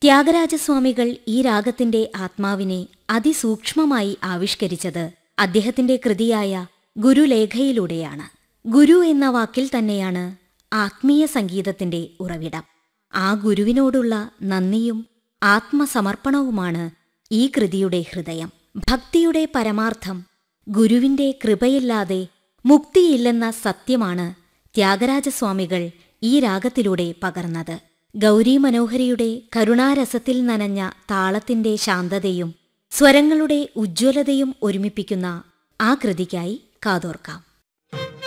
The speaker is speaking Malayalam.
ത്യാഗരാജസ്വാമികൾ ഈ രാഗത്തിന്റെ ആത്മാവിനെ അതിസൂക്ഷ്മമായി ആവിഷ്കരിച്ചത് അദ്ദേഹത്തിന്റെ കൃതിയായ ഗുരുലേഖയിലൂടെയാണ് ഗുരു എന്ന വാക്കിൽ തന്നെയാണ് ആത്മീയ സംഗീതത്തിന്റെ ഉറവിടം ആ ഗുരുവിനോടുള്ള നന്ദിയും ആത്മസമർപ്പണവുമാണ് ഈ കൃതിയുടെ ഹൃദയം ഭക്തിയുടെ പരമാർത്ഥം ഗുരുവിന്റെ കൃപയില്ലാതെ മുക്തിയില്ലെന്ന സത്യമാണ് ത്യാഗരാജസ്വാമികൾ ഈ രാഗത്തിലൂടെ പകർന്നത് ഗൗരി മനോഹരിയുടെ കരുണാരസത്തിൽ നനഞ്ഞ താളത്തിന്റെ ശാന്തതയും സ്വരങ്ങളുടെ ഉജ്ജ്വലതയും ഒരുമിപ്പിക്കുന്ന ആ കൃതിക്കായി കാതോർക്കാം